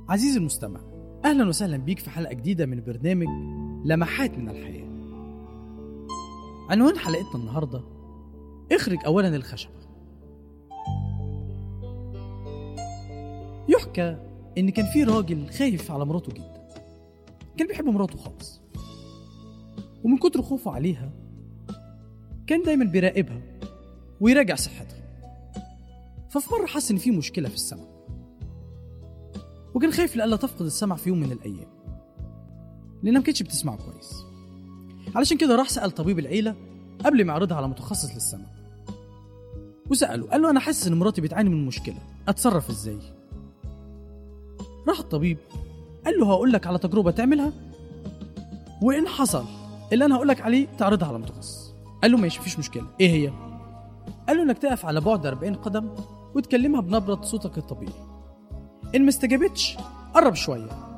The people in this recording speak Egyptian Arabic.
عزيزي المستمع أهلا وسهلا بيك في حلقة جديدة من برنامج لمحات من الحياة عنوان حلقتنا النهاردة اخرج أولا الخشبة يحكى إن كان في راجل خايف على مراته جدا كان بيحب مراته خالص ومن كتر خوفه عليها كان دايما بيراقبها ويراجع صحتها ففي مرة حس إن في مشكلة في السمع وكان خايف لألا تفقد السمع في يوم من الأيام لأنها ما كانتش بتسمع كويس علشان كده راح سأل طبيب العيلة قبل ما يعرضها على متخصص للسمع وسأله قال له أنا حاسس إن مراتي بتعاني من مشكلة أتصرف إزاي راح الطبيب قال له هقول لك على تجربة تعملها وإن حصل اللي أنا هقول لك عليه تعرضها على متخصص قال له ماشي مفيش مشكلة إيه هي قال له إنك تقف على بعد 40 قدم وتكلمها بنبرة صوتك الطبيعي إن ما استجابتش قرب شوية